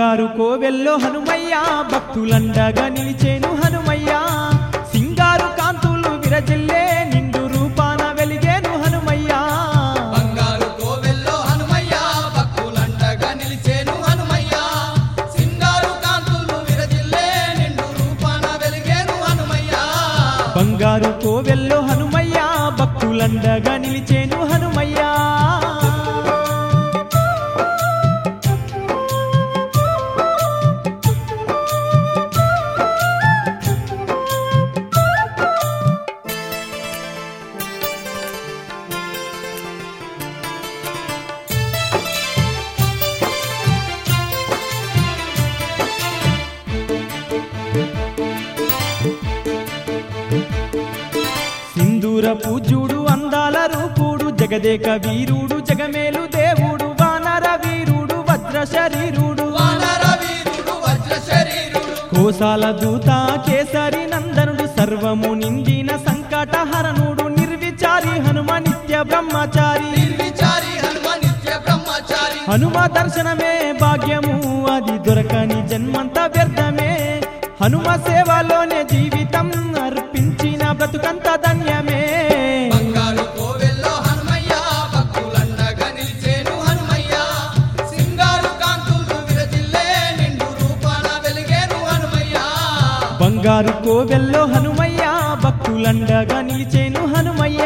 బంగారు కోవెల్లో హనుమయ్య భక్తులండగా నిలిచేను హనుమయ్య సింగారు కాంతులు విరజిల్లే నిండు రూపాన వెలిగేను హనుమయ్య బంగారు కోవెల్లో హనుమయ్య భక్తులంటగా నిలిచేను హనుమయ్య సింగారు కాంతులు విరజిల్లే నిండు రూపాన వెలిగేను హనుమయ్య బంగారు కోవెల్లో హనుమయ్య భక్తులండగా నిలిచేను హనుమయ్య సింధూర పూజ్యుడు అందాల రూపుడు జగదేక వీరుడు జగమేలు దేవుడు వానర వీరుడు వజ్ర శరీరుడు వానర వీరుడు వజ్ర శరీరుడు కోసాల దూత కేసరి నందనుడు సర్వము నిందిన సంకటహరణుడు నిర్విచారి హనుమ నిత్య బ్రహ్మచారి నిర్విచారి హనుమ నిత్య బ్రహ్మచారి హనుమ దర్శనమే భాగ్యము అది దొరకని జన్మంత వ్యర్థమే హనుమ సేవలోనే జీవితం అర్పించిన బ్రతుకంత ధన్యమే బంగారు కోవెల్లో హనుమయ్య భక్తులండగా నిలిచేను హనుమయ్య సింగారు కాంతులు విరజిల్లే నిండు రూపాన వెలిగేను హనుమయ్య బంగారు కోవెల్లో హనుమయ్య భక్తులండగా నిలిచేను హనుమయ్య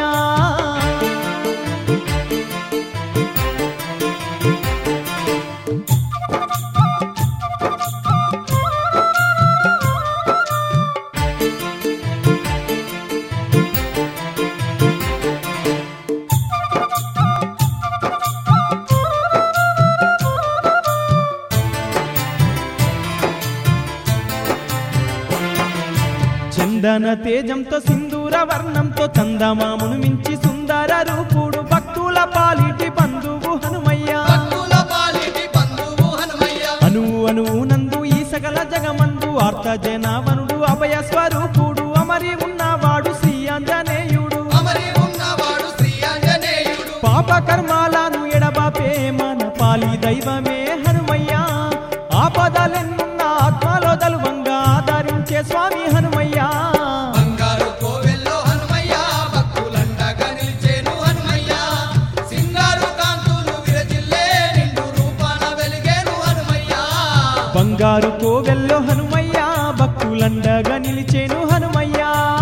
చందన తేజంతో సింధూర వర్ణంతో చందమామును మించి సుందర రూపుడు భక్తుల పాలిటి బంధువు హనుమయ్య భక్తుల పాలిటి బంధువు హనుమయ్య అణువు అణువు నందు ఈ సకల జగమందు ఆర్త జనావనుడు అభయ స్వరూపుడు అమరి ఉన్నవాడు శ్రీ ఆంజనేయుడు అమరి ఉన్నవాడు శ్రీ ఆంజనేయుడు పాప కర్మాలను ఎడబాపే మన పాలి దైవమే హనుమయ్య ఆపదలెన్నున్న ఆత్మలో దలువంగా ఆదరించే స్వామి హనుమయ్య బంగారు కోవెల్లో హనుమయ్య భక్తులండగా నిలిచేను హనుమయ్య సింగారు కాంతులు విరజిల్లే నిండు రూపాన వెలిగేను హనుమయ్య బంగారు కోవెల్లో హనుమయ్య భక్తులండగా నిలిచేను హనుమయ్య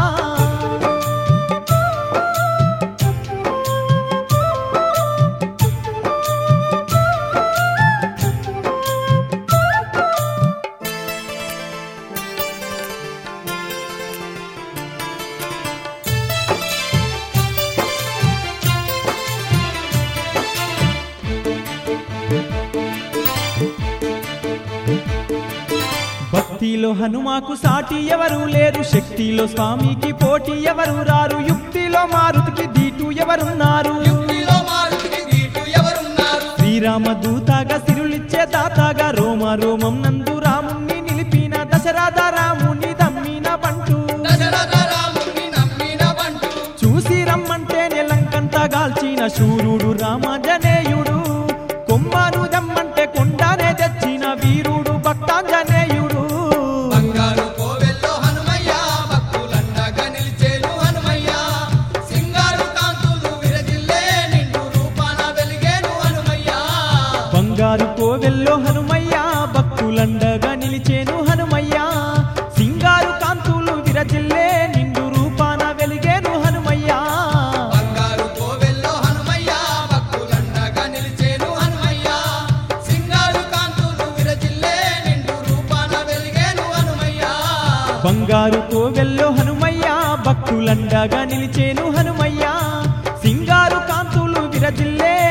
భక్తిలో హనుమాకు సాటి ఎవరు లేరు శక్తిలో స్వామికి పోటీ ఎవరు రారు యుక్తిలో మారుతికి దీటు ఎవరున్నారు యుక్తిలో మారుతికి దీటు ఎవరున్నారు శ్రీరామ దూతగా సిరులిచ్చే దాతగా రోమ రోమం నందు రాముణ్ణి నిలిపిన దశరథ రాముని దమ్మిన బంటు దశరథ రాముని నమ్మిన బంటు చూసి రమ్మంటే నెలంకంత గాల్చిన శూరుడు రామాంజనేయుడు కొమ్మను దమ్మంటే కొండనే తెచ్చిన వీరుడు భక్తాంజనేయుడు బంగారు కోవెల్లో హనుమయ్య భక్తులండగా నిలిచేను హనుమయ్య సింగారు కాంతులు విరజిల్లే నిండు రూపాన వెలిగేను హనుమయ్య బంగారు కోవెల్లో హనుమయ్య భక్తులండగా నిలిచేను హనుమయ్య సింగారు కాంతులు విరజిల్లే నిండు రూపాన వెలిగేను హనుమయ్య బంగారు కోవెల్లో హనుమయ్య భక్తులండగా నిలిచేను హనుమయ్య సింగారు కాంతులు విరజిల్లే నిండు రూపాన వెలిగేను హనుమయ్య బంగారు కోవెల్లో హనుమయ్య భక్తులండగా నిలిచేను హనుమయ్య సింగారు కాంతులు విరజిల్లే